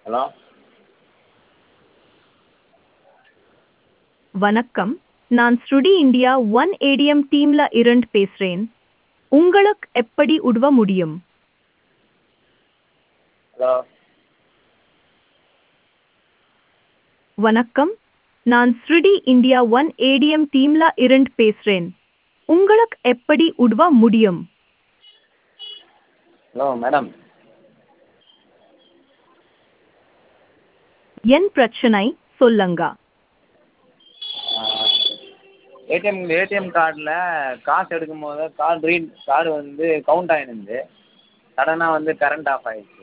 Hello வணக்கம் நான் ஸ்ருடி இந்தியா ஒன் ஏடிஎம் டீம்ல இருந்து பேசுறேன் உங்களுக்கு எப்படி உதவ முடியும் ஹலோ வணக்கம் நான் ஸ்ருடி இந்தியா ஒன் ஏடிஎம் டீம்ல இருந்து பேசுறேன் உங்களுக்கு எப்படி உதவ முடியும் ஹலோ மேடம் என் பிரச்சனை சொல்லுங்க ஏடிஎம் ஏடிஎம் கார்டில் காசு எடுக்கும் போது கார்டு ரீட் கார்டு வந்து கவுண்ட் ஆகிருந்து சடனாக வந்து கரண்ட் ஆஃப் ஆயிடுச்சு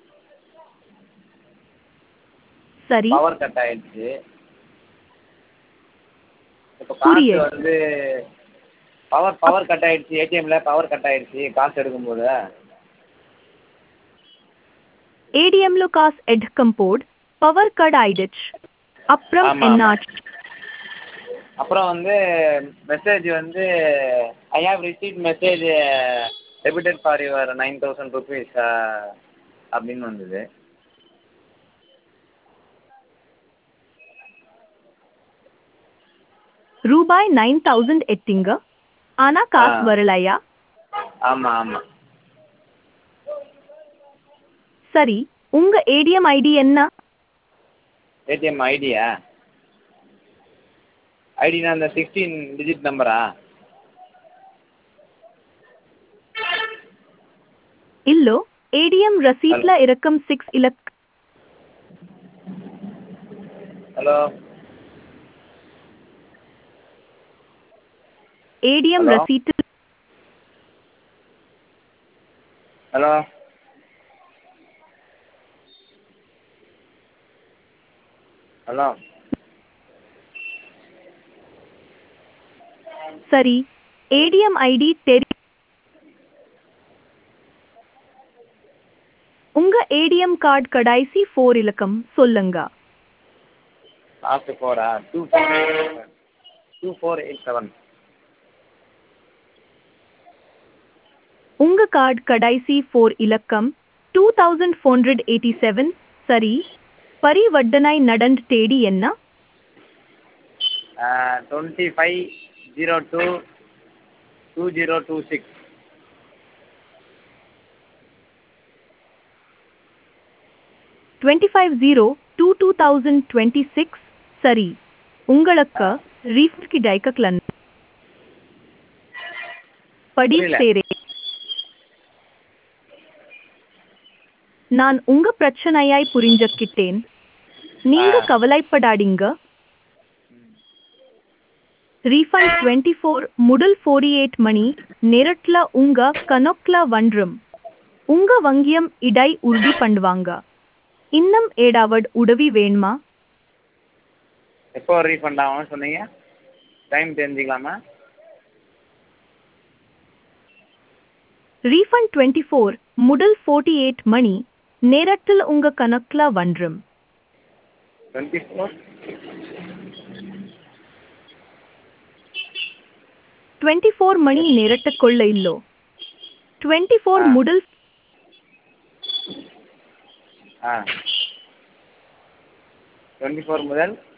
சரி பவர் கட் ஆயிடுச்சு இப்போ காசு புரியுது. வந்து பவர் பவர் கட் ஆயிடுச்சு ஏடிஎம்ல பவர் கட் ஆயிடுச்சு காசு எடுக்கும்போது ஏடிஎம்ல காசு எடுக்கும் போது பவர் கட் ஆயிடுச்சு அப்புறம் ஆமா, ஆமா. என்னாச்சு அப்புறம் வந்து மெசேஜ் வந்து I have receive message debited for your nine thousand rupees அப்படின்னு வந்தது ரூபாய் நைன் தௌசண்ட் எட்டிங்க ஆனா காசு ஆ. வரலையா ஆமாம் ஆமாம் சரி உங்க ஏடிஎம் ஐடி என்ன ஏடிஎம் ஐடியா ஐடினா அந்த சிக்ஸ்டீன் டிஜிட் நம்பரா இல்லோ ஏடிஎம் ரசீட்ல இருக்கும் சிக்ஸ் இலக் hello ATM Hello? Receipt hello hello சரி ஏடிஎம் ஐடி தெரி உங்க ஏடிஎம் கார்டு கடைசி ஃபோர் இலக்கம் சொல்லுங்க லாஸ்ட் ஃபோரா two four two four eight seven உங்க கார்டு கடைசி ஃபோர் இலக்கம் two thousand four hundred eighty seven சரி பரிவர்த்தனை நடந்த தேதி என்ன twenty five zero two two zero two six twenty five zero two two thousand twenty six சரி உங்களுக்கு ரீஃபண்ட் கிடைக்கலன் படி புரியல. சேரே நான் உங்க பிரச்சனையாய் புரிஞ்சுக்கிட்டேன் நீங்க ஆ. கவலைப்படாதீங்க ரீஃபண்ட் டுவெண்ட்டி ஃபோர் முதல் ஃபோர்டி எயிட் மணி நேரத்துல உங்க கணக்குல வந்துரும் உங்க வங்கியம் இடை உறுதி பண்ணுவாங்க இன்னும் ஏடாவது உதவி வேணுமா எப்போ ரீஃபண்ட் ஆகும்னு சொன்னீங்க டைம் தெரிஞ்சுக்கலாமா ரீஃபண்ட் டுவெண்ட்டி ஃபோர் முதல் ஃபோர்ட்டி எயிட் மணி நேரத்தில் உங்க கணக்குல வந்துரும் டுவெண்ட்டி ஃபோர் டுவெண்ட்டி ஃபோர் மணி நேரத்துக்குள்ள இல்லோ டுவெண்ட்டி ஃபோர் ஆ. முதல் ஆ டுவெண்ட்டி ஃபோர் முதல்